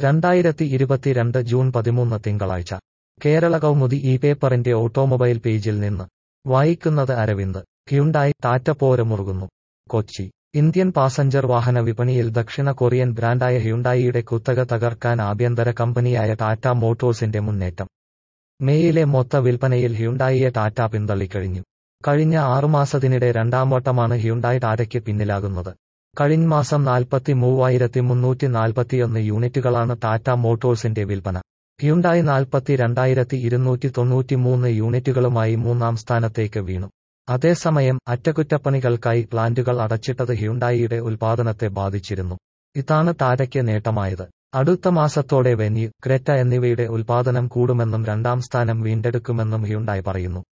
രണ്ടായിരത്തി ഇരുപത്തിരണ്ട് ജൂൺ പതിമൂന്ന് തിങ്കളാഴ്ച കേരള കൗമുദി ഈ പേപ്പറിന്റെ ഓട്ടോമൊബൈൽ പേജിൽ നിന്ന് വായിക്കുന്നത് അരവിന്ദ് ഹ്യുണ്ടായി ടാറ്റ പോരമുറുകുന്നു കൊച്ചി ഇന്ത്യൻ പാസഞ്ചർ വാഹന വിപണിയിൽ ദക്ഷിണ കൊറിയൻ ബ്രാൻഡായ ഹ്യുണ്ടായിയുടെ കുത്തക തകർക്കാൻ ആഭ്യന്തര കമ്പനിയായ ടാറ്റ മോട്ടോഴ്സിന്റെ മുന്നേറ്റം മേയിലെ മൊത്ത വിൽപ്പനയിൽ ഹ്യുണ്ടായിയെ ടാറ്റ പിന്തള്ളിക്കഴിഞ്ഞു കഴിഞ്ഞ ആറുമാസത്തിനിടെ രണ്ടാംവട്ടമാണ് ഹ്യുണ്ടായി ടാറ്റയ്ക്ക് പിന്നിലാകുന്നത് കഴിഞ്ഞ മാസം നാൽപ്പത്തി മൂവായിരത്തി മുന്നൂറ്റി നാൽപ്പത്തിയൊന്ന് യൂണിറ്റുകളാണ് ടാറ്റ മോട്ടോഴ്സിന്റെ വിൽപ്പന ഹ്യുണ്ടായി നാൽപ്പത്തി രണ്ടായിരത്തി ഇരുന്നൂറ്റി തൊണ്ണൂറ്റിമൂന്ന് യൂണിറ്റുകളുമായി മൂന്നാം സ്ഥാനത്തേക്ക് വീണു അതേസമയം അറ്റകുറ്റപ്പണികൾക്കായി പ്ലാന്റുകൾ അടച്ചിട്ടത് ഹ്യുണ്ടായിയുടെ ഉൽപാദനത്തെ ബാധിച്ചിരുന്നു ഇതാണ് ടാറ്റയ്ക്ക് നേട്ടമായത് അടുത്ത മാസത്തോടെ വെന്യൂ ക്രെറ്റ എന്നിവയുടെ ഉൽപാദനം കൂടുമെന്നും രണ്ടാം സ്ഥാനം വീണ്ടെടുക്കുമെന്നും ഹ്യുണ്ടായി പറയുന്നു